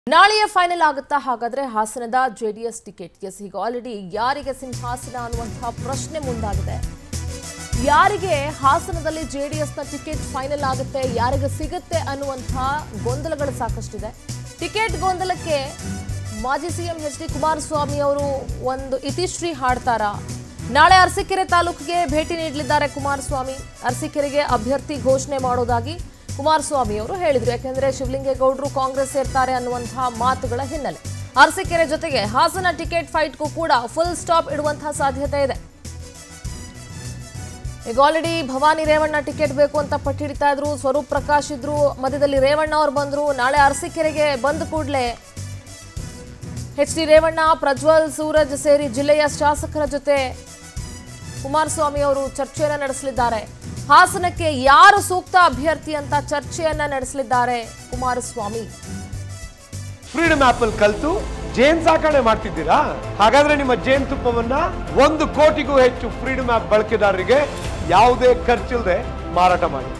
ನಾಳೆಯ ಫೈನಲ್ ಆಗುತ್ತಾ ಹಾಗಾದ್ರೆ ಹಾಸನದ ಜೆಡಿಎಸ್ ಟಿಕೆಟ್ ಎಸ್ ಈಗ ಆಲ್ರೆಡಿ ಯಾರಿಗೆ ಸಿಂಹಾಸನ ಅನ್ನುವಂತಹ ಪ್ರಶ್ನೆ ಮುಂದಾಗಿದೆ ಯಾರಿಗೆ ಹಾಸನದಲ್ಲಿ ಜೆಡಿಎಸ್ನ ಟಿಕೆಟ್ ಫೈನಲ್ ಆಗುತ್ತೆ ಯಾರಿಗೆ ಸಿಗುತ್ತೆ ಅನ್ನುವಂತಹ ಗೊಂದಲಗಳು ಸಾಕಷ್ಟಿದೆ ಟಿಕೆಟ್ ಗೊಂದಲಕ್ಕೆ ಮಾಜಿ ಸಿಎಂ ಎಚ್ ಡಿ ಕುಮಾರಸ್ವಾಮಿ ಅವರು ಒಂದು ಇತಿಶ್ರೀ ಹಾಡ್ತಾರ ನಾಳೆ ಅರಸೀಕೆರೆ ತಾಲೂಕಿಗೆ ಭೇಟಿ ನೀಡಲಿದ್ದಾರೆ ಕುಮಾರಸ್ವಾಮಿ ಅರಸೀಕೆರೆಗೆ ಅಭ್ಯರ್ಥಿ ಘೋಷಣೆ ಮಾಡೋದಾಗಿ ಕುಮಾರಸ್ವಾಮಿ ಅವರು ಹೇಳಿದ್ರು ಯಾಕೆಂದ್ರೆ ಶಿವಲಿಂಗೇಗೌಡರು ಕಾಂಗ್ರೆಸ್ ಸೇರ್ತಾರೆ ಅನ್ನುವಂತಹ ಮಾತುಗಳ ಹಿನ್ನೆಲೆ ಅರಸೀಕೆರೆ ಜೊತೆಗೆ ಹಾಸನ ಟಿಕೆಟ್ ಫೈಟ್ಗೂ ಕೂಡ ಫುಲ್ ಸ್ಟಾಪ್ ಇಡುವಂತಹ ಸಾಧ್ಯತೆ ಇದೆ ಈಗ ಆಲ್ರೆಡಿ ಭವಾನಿ ರೇವಣ್ಣ ಟಿಕೆಟ್ ಬೇಕು ಅಂತ ಪಟ್ಟಿಡ್ತಾ ಇದ್ರು ಸ್ವರೂಪ್ ಪ್ರಕಾಶ್ ಇದ್ರು ಮಧ್ಯದಲ್ಲಿ ರೇವಣ್ಣ ಅವ್ರು ಬಂದ್ರು ನಾಳೆ ಅರಸೀಕೆರೆಗೆ ಬಂದ ಕೂಡಲೇ ಎಚ್ ಡಿ ರೇವಣ್ಣ ಪ್ರಜ್ವಲ್ ಸೂರಜ್ ಸೇರಿ ಜಿಲ್ಲೆಯ ಶಾಸಕರ ಜೊತೆ ಕುಮಾರಸ್ವಾಮಿ ಅವರು ಚರ್ಚೆಯನ್ನ ನಡೆಸಲಿದ್ದಾರೆ ಹಾಸನಕ್ಕೆ ಯಾರು ಸೂಕ್ತ ಅಭ್ಯರ್ಥಿ ಅಂತ ಚರ್ಚೆಯನ್ನ ನಡೆಸಲಿದ್ದಾರೆ ಕುಮಾರಸ್ವಾಮಿ ಫ್ರೀಡಮ್ ಆಪ್ ಅಲ್ಲಿ ಕಲ್ತು ಜೇನ್ ಸಾಕಣೆ ಮಾಡ್ತಿದ್ದೀರಾ ಹಾಗಾದ್ರೆ ನಿಮ್ಮ ಜೇನ್ ತುಪ್ಪವನ್ನ ಒಂದು ಕೋಟಿಗೂ ಹೆಚ್ಚು ಫ್ರೀಡಮ್ ಆಪ್ ಬಳಕೆದಾರರಿಗೆ ಯಾವುದೇ ಖರ್ಚಿಲ್ಲದೆ ಮಾರಾಟ ಮಾಡಿ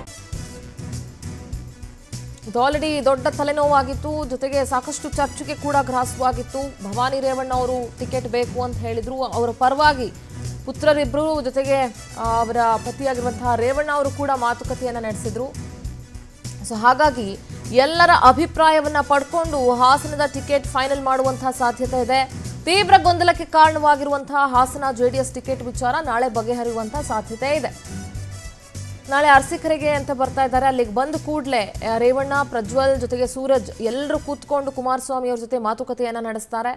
ಇದು ಆಲ್ರೆಡಿ ದೊಡ್ಡ ತಲೆನೋವಾಗಿತ್ತು ಜೊತೆಗೆ ಸಾಕಷ್ಟು ಚರ್ಚೆಗೆ ಕೂಡ ಗ್ರಾಸವಾಗಿತ್ತು ಭವಾನಿ ರೇವಣ್ಣ ಅವರು ಟಿಕೆಟ್ ಬೇಕು ಅಂತ ಹೇಳಿದ್ರು ಅವರ ಪರವಾಗಿ ಪುತ್ರರಿಬ್ಬರು ಜೊತೆಗೆ ಆ, ಅವರ ಪತಿಯಾಗಿರುವಂತಹ ರೇವಣ್ಣ ಅವರು ಕೂಡ ಮಾತುಕತೆಯನ್ನ ನಡೆಸಿದ್ರು ಸೊ ಹಾಗಾಗಿ ಎಲ್ಲರ ಅಭಿಪ್ರಾಯವನ್ನ ಪಡ್ಕೊಂಡು ಹಾಸನದ ಟಿಕೆಟ್ ಫೈನಲ್ ಮಾಡುವಂತಹ ಸಾಧ್ಯತೆ ಇದೆ ತೀವ್ರ ಗೊಂದಲಕ್ಕೆ ಕಾರಣವಾಗಿರುವಂತಹ ಹಾಸನ ಜೆಡಿಎಸ್ ಟಿಕೆಟ್ ವಿಚಾರ ನಾಳೆ ಬಗೆಹರಿಯುವಂತಹ ಸಾಧ್ಯತೆ ಇದೆ ನಾಳೆ ಅರಸೀಕೆರೆಗೆ ಅಂತ ಬರ್ತಾ ಇದ್ದಾರೆ ಅಲ್ಲಿಗೆ ಬಂದ ಕೂಡಲೇ ರೇವಣ್ಣ ಪ್ರಜ್ವಲ್ ಜೊತೆಗೆ ಸೂರಜ್ ಎಲ್ಲರೂ ಕೂತ್ಕೊಂಡು ಕುಮಾರಸ್ವಾಮಿ ಅವ್ರ ಜೊತೆ ಮಾತುಕತೆಯನ್ನ ನಡೆಸ್ತಾರೆ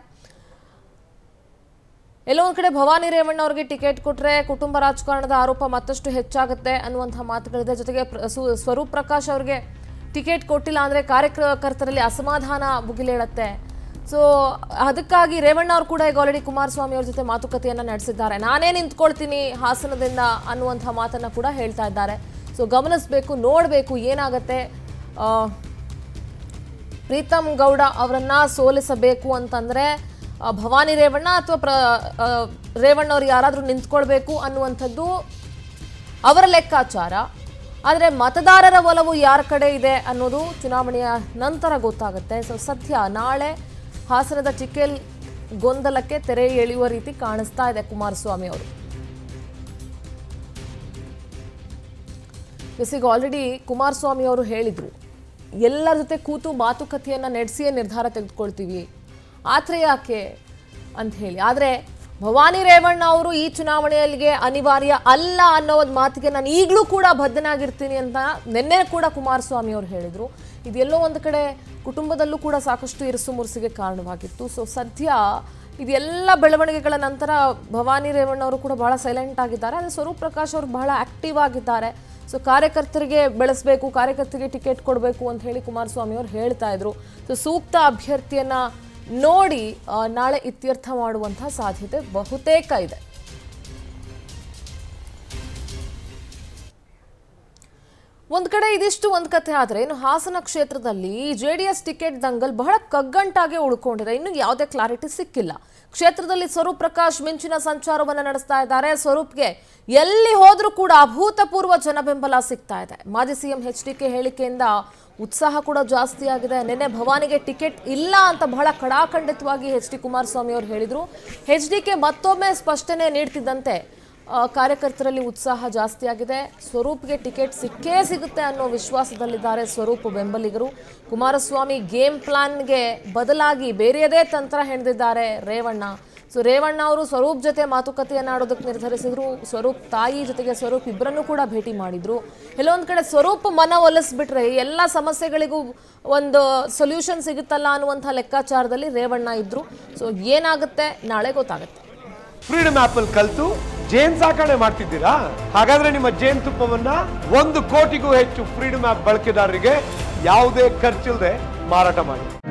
ಎಲ್ಲೋ ಒಂದ್ ಕಡೆ ಭವಾನಿ ರೇವಣ್ಣ ಅವರಿಗೆ ಟಿಕೆಟ್ ಕೊಟ್ರೆ ಕುಟುಂಬ ರಾಜಕಾರಣದ ಆರೋಪ ಮತ್ತಷ್ಟು ಹೆಚ್ಚಾಗುತ್ತೆ ಅನ್ನುವಂತಹ ಮಾತುಗಳಿದೆ ಜೊತೆಗೆ ಪ್ರ- ಸು- ಸ್ವರೂಪ್ ಪ್ರಕಾಶ್ ಅವರಿಗೆ ಟಿಕೆಟ್ ಕೊಟ್ಟಿಲ್ಲ ಅಂದ್ರೆ ಕಾರ್ಯಕರ್ತರಲ್ಲಿ ಅಸಮಾಧಾನ ಭುಗಿಲೇಳುತ್ತೆ ಸೊ ಅದಕ್ಕಾಗಿ ರೇವಣ್ಣ ಅವರು ಕೂಡ ಈಗ ಆಲ್ರೆಡಿ ಕುಮಾರಸ್ವಾಮಿ ಅವ್ರ ಜೊತೆ ಮಾತುಕತೆಯನ್ನ ನಡೆಸಿದ್ದಾರೆ ನಾನೇ ನಿಂತ್ಕೊಳ್ತೀನಿ ಹಾಸನದಿಂದ ಅನ್ನುವಂತಹ ಮಾತನ್ನ ಕೂಡ ಹೇಳ್ತಾ ಇದ್ದಾರೆ ಸೊ ಗಮನಿಸಬೇಕು ನೋಡಬೇಕು ಏನಾಗತ್ತೆ ಆ, ಪ್ರೀತಮ್ ಗೌಡ ಅವರನ್ನ ಸೋಲಿಸಬೇಕು ಅಂತಂದ್ರೆ ಆ, ಭವಾನಿ ರೇವಣ್ಣ ಅಥವಾ ಪ್ರ ಆ, ರೇವಣ್ಣ ಅವ್ರು ಯಾರಾದರೂ ನಿಂತ್ಕೊಳ್ಬೇಕು ಅನ್ನುವಂಥದ್ದು ಅವರ ಲೆಕ್ಕಾಚಾರ ಆದರೆ ಮತದಾರರ ಒಲವು ಯಾರ ಕಡೆ ಇದೆ ಅನ್ನೋದು ಚುನಾವಣೆಯ ನಂತರ ಗೊತ್ತಾಗುತ್ತೆ ಸೊ ಸದ್ಯ ನಾಳೆ ಹಾಸನದ ಟಿಕೆಲ್ ಗೊಂದಲಕ್ಕೆ ತೆರೆ ಎಳೆಯುವ ರೀತಿ ಕಾಣಿಸ್ತಾ ಇದೆ ಕುಮಾರಸ್ವಾಮಿ ಅವರು ಈಗ ಆಲ್ರೆಡಿ ಕುಮಾರಸ್ವಾಮಿ ಅವರು ಹೇಳಿದ್ರು ಎಲ್ಲರ ಜೊತೆ ಕೂತು ಮಾತುಕತೆಯನ್ನ ನಡೆಸಿಯೇ ನಿರ್ಧಾರ ತೆಗೆದುಕೊಳ್ತೀವಿ ಆದ್ರೆ ಯಾಕೆ ಅಂತ ಹೇಳಿ ಆದರೆ ಭವಾನಿ ರೇವಣ್ಣ ಅವರು ಈ ಚುನಾವಣೆಯಲ್ಲಿಗೆ ಅನಿವಾರ್ಯ ಅಲ್ಲ ಅನ್ನೋ ಒಂದು ಮಾತಿಗೆ ನಾನು ಈಗಲೂ ಕೂಡ ಬದ್ಧನಾಗಿರ್ತೀನಿ ಅಂತ ನಿನ್ನೆ ಕೂಡ ಕುಮಾರಸ್ವಾಮಿ ಅವರು ಹೇಳಿದರು ಇದೆಲ್ಲೋ ಒಂದು ಕಡೆ ಕುಟುಂಬದಲ್ಲೂ ಕೂಡ ಸಾಕಷ್ಟು ಇರುಸು ಮುರುಸಿಗೆ ಕಾರಣವಾಗಿತ್ತು ಸೊ ಸದ್ಯ ಇದೆಲ್ಲ ಬೆಳವಣಿಗೆಗಳ ನಂತರ ಭವಾನಿ ರೇವಣ್ಣ ಅವರು ಕೂಡ ಬಹಳ ಸೈಲೆಂಟ್ ಆಗಿದ್ದಾರೆ ಆದರೆ ಸ್ವರೂಪ್ ಪ್ರಕಾಶ್ ಅವರು ಬಹಳ ಆಕ್ಟಿವ್ ಆಗಿದ್ದಾರೆ ಸೊ ಕಾರ್ಯಕರ್ತರಿಗೆ ಬೆಳೆಸಬೇಕು ಕಾರ್ಯಕರ್ತರಿಗೆ ಟಿಕೆಟ್ ಕೊಡಬೇಕು ಅಂತ ಹೇಳಿ ಕುಮಾರಸ್ವಾಮಿ ಅವರು ಹೇಳ್ತಾ ಇದ್ರು ಸೊ ಸೂಕ್ತ ಅಭ್ಯರ್ಥಿಯನ್ನ ನೋಡಿ ಆ, ನಾಳೆ ಇತ್ಯರ್ಥ ಮಾಡುವಂತಹ ಸಾಧ್ಯತೆ ಬಹುತೇಕ ಇದೆ ಒಂದ್ ಕಡೆ ಇದಿಷ್ಟು ಒಂದ್ ಕಥೆ ಆದ್ರೆ ಇನ್ನು ಹಾಸನ ಕ್ಷೇತ್ರದಲ್ಲಿ ಜೆ ಡಿ ಎಸ್ ಟಿಕೆಟ್ ದಂಗಲ್ ಬಹಳ ಕಗ್ಗಂಟಾಗೆ ಉಳ್ಕೊಂಡಿದೆ ಇನ್ನು ಯಾವುದೇ ಕ್ಲಾರಿಟಿ ಸಿಕ್ಕಿಲ್ಲ ಕ್ಷೇತ್ರದಲ್ಲಿ ಸ್ವರೂಪ್ ಪ್ರಕಾಶ್ ಮಿಂಚಿನ ಸಂಚಾರವನ್ನ ನಡೆಸ್ತಾ ಇದ್ದಾರೆ ಸ್ವರೂಪ್ಗೆ ಎಲ್ಲಿ ಹೋದ್ರೂ ಕೂಡ ಅಭೂತಪೂರ್ವ ಜನಬೆಂಬಲ ಸಿಗ್ತಾ ಇದೆ ಮಾಜಿ ಸಿಎಂ ಎಚ್ ಡಿ ಕೆ ಹೇಳಿಕೆಯಿಂದ ಉತ್ಸಾಹ ಕೂಡ ಜಾಸ್ತಿ ಆಗಿದೆ ನಿನ್ನೆ ಭವಾನಿಗೆ ಟಿಕೆಟ್ ಇಲ್ಲ ಅಂತ ಬಹಳ ಕಡಾಖಂಡಿತವಾಗಿ ಎಚ್ ಡಿ ಕುಮಾರಸ್ವಾಮಿ ಅವರು ಹೇಳಿದ್ರು ಎಚ್ ಡಿ ಕೆ ಮತ್ತೊಮ್ಮೆ ಸ್ಪಷ್ಟನೆ ನೀಡ್ತಿದ್ದಂತೆ ಆ, ಕಾರ್ಯಕರ್ತರಲ್ಲಿ ಉತ್ಸಾಹ ಜಾಸ್ತಿ ಆಗಿದೆ ಸ್ವರೂಪ್ಗೆ ಟಿಕೆಟ್ ಸಿಕ್ಕೇ ಸಿಗುತ್ತೆ ಅನ್ನೋ ವಿಶ್ವಾಸದಲ್ಲಿದ್ದಾರೆ ಸ್ವರೂಪ್ ಬೆಂಬಲಿಗರು ಕುಮಾರಸ್ವಾಮಿ ಗೇಮ್ ಪ್ಲಾನ್ಗೆ ಬದಲಾಗಿ ಬೇರೆಯದೇ ತಂತ್ರ ಹೆಣೆದಿದ್ದಾರೆ ರೇವಣ್ಣ ಸೊ ರೇವಣ್ಣ ಅವರು ಸ್ವರೂಪ್ ಜೊತೆ ಮಾತುಕತೆಯನ್ನ ಆಡೋದಕ್ಕೆ ನಿರ್ಧರಿಸಿದ್ರು ಸ್ವರೂಪ್ ತಾಯಿ ಜೊತೆಗೆ ಸ್ವರೂಪ್ ಇಬ್ಬರನ್ನೂ ಕೂಡ ಭೇಟಿ ಮಾಡಿದ್ರು ಎಲ್ಲೊಂದ್ ಕಡೆ ಸ್ವರೂಪ್ ಮನ ಒಲಿಸ್ಬಿಟ್ರೆ ಎಲ್ಲ ಸಮಸ್ಯೆಗಳಿಗೂ ಒಂದು ಸೊಲ್ಯೂಷನ್ ಸಿಗುತ್ತಲ್ಲ ಅನ್ನುವಂಥ ಲೆಕ್ಕಾಚಾರದಲ್ಲಿ ರೇವಣ್ಣ ಇದ್ರು ಸೊ ಏನಾಗುತ್ತೆ ನಾಳೆ ಗೊತ್ತಾಗುತ್ತೆ ಫ್ರೀಡಮ್ ಆಪ್ ಅಲ್ಲಿ ಕಲ್ತು ಜೇನ್ ಸಾಕಣೆ ಮಾಡ್ತಿದ್ದೀರಾ ಹಾಗಾದ್ರೆ ನಿಮ್ಮ ಜೇನ್ ತುಪ್ಪವನ್ನ ಒಂದು ಕೋಟಿಗೂ ಹೆಚ್ಚು ಫ್ರೀಡಮ್ ಆಪ್ ಬಳಕೆದಾರರಿಗೆ ಯಾವುದೇ ಖರ್ಚಿಲ್ಲದೆ ಮಾರಾಟ ಮಾಡಿ